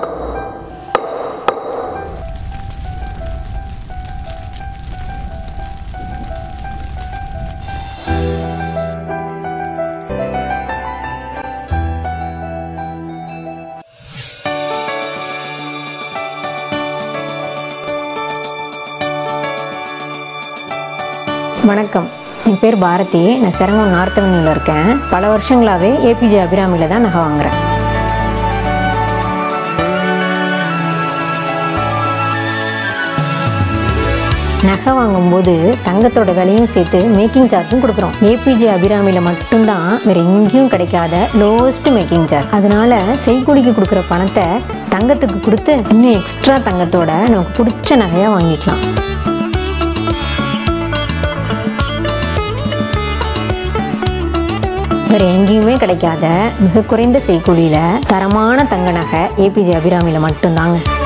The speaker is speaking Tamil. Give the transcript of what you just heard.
வணக்கம் என் பேர் பாரதி நான் சிரங்கம் நார்த் அவென்யூவில் இருக்கேன் பல வருஷங்களாகவே ஏபிஜே அபிராமியில் தான் நகை வாங்குறேன் நகை வாங்கும்போது தங்கத்தோட விலையும் சேர்த்து மேக்கிங் சார்ஜும் கொடுக்குறோம் ஏபிஜே அபிராமியில் மட்டும்தான் வேற எங்கேயும் கிடைக்காத லோவஸ்ட் மேக்கிங் சார்ஜ் அதனால செய்கூலிக்கு கொடுக்குற பணத்தை தங்கத்துக்கு கொடுத்து இன்னும் எக்ஸ்ட்ரா தங்கத்தோட நமக்கு பிடிச்ச நகையாக வாங்கிக்கலாம் வேறு எங்கேயுமே கிடைக்காத மிக குறைந்த செய்கூலியில் தரமான தங்க நகை ஏபிஜே அபிராமியில் மட்டும்தாங்க